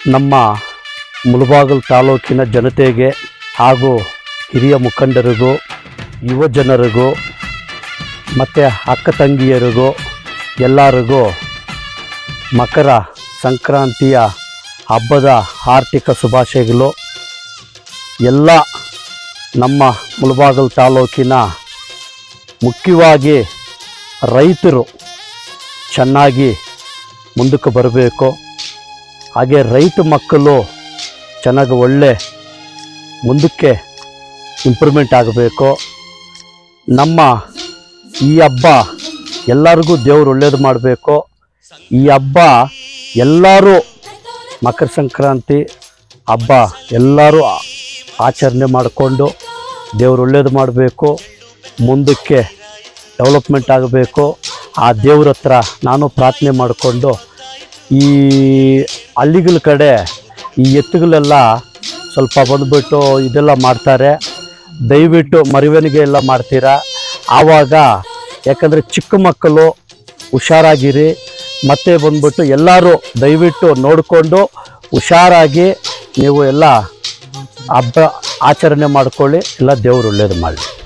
ನಮ್ಮ ಮುಳಬಾಗಿಲು ತಾಲೂಕಿನ ಜನತೆಗೆ ಹಾಗೂ ಹಿರಿಯ ಮುಖಂಡರಿಗೂ ಯುವ ಜನರಿಗೂ ಮತ್ತು ಅಕ್ಕ ತಂಗಿಯರಿಗೂ ಎಲ್ಲರಿಗೂ ಮಕರ ಸಂಕ್ರಾಂತಿಯ ಹಬ್ಬದ ಆರ್ಥಿಕ ಶುಭಾಶಯಗಳು ಎಲ್ಲ ನಮ್ಮ ಮುಳಬಾಗಿಲು ತಾಲೂಕಿನ ಮುಖ್ಯವಾಗಿ ರೈತರು ಚೆನ್ನಾಗಿ ಮುಂದಕ್ಕೆ ಬರಬೇಕು ಹಾಗೆ ರೈತ ಮಕ್ಕಳು ಚೆನ್ನಾಗಿ ಒಳ್ಳೆ ಮುಂದಕ್ಕೆ ಇಂಪ್ರೂವ್ಮೆಂಟ್ ಆಗಬೇಕು ನಮ್ಮ ಈ ಹಬ್ಬ ಎಲ್ಲರಿಗೂ ದೇವ್ರು ಒಳ್ಳೇದು ಮಾಡಬೇಕು ಈ ಹಬ್ಬ ಎಲ್ಲರೂ ಮಕರ ಸಂಕ್ರಾಂತಿ ಹಬ್ಬ ಎಲ್ಲರೂ ಆ- ಆಚರಣೆ ಮಾಡಿಕೊಂಡು ದೇವ್ರು ಒಳ್ಳೇದು ಮಾಡಬೇಕು ಮುಂದಕ್ಕೆ ಡೆವಲಪ್ಮೆಂಟ್ ಆಗಬೇಕು ಆ ದೇವ್ರ ಹತ್ರ ನಾನು ಪ್ರಾರ್ಥನೆ ಮಾಡಿಕೊಂಡು ಈ ಹಳ್ಳಿಗಳ ಕಡೆ ಈ ಎತ್ತುಗಳೆಲ್ಲ ಸ್ವಲ್ಪ ಬಂದುಬಿಟ್ಟು ಇದೆಲ್ಲ ಮಾಡ್ತಾರೆ ದಯವಿಟ್ಟು ಮರಿವಣಿಗೆ ಎಲ್ಲ ಮಾಡ್ತೀರಾ ಆವಾಗ ಯಾಕಂದರೆ ಚಿಕ್ಕ ಮಕ್ಕಳು ಹುಷಾರಾಗಿರಿ ಮತ್ತೆ ಬಂದ್ಬಿಟ್ಟು ಎಲ್ಲರೂ ದಯವಿಟ್ಟು ನೋಡಿಕೊಂಡು ಹುಷಾರಾಗಿ ನೀವು ಎಲ್ಲ ಹಬ್ಬ ಆಚರಣೆ ಮಾಡ್ಕೊಳ್ಳಿ ಎಲ್ಲ ದೇವ್ರು ಒಳ್ಳೇದು ಮಾಡಲಿ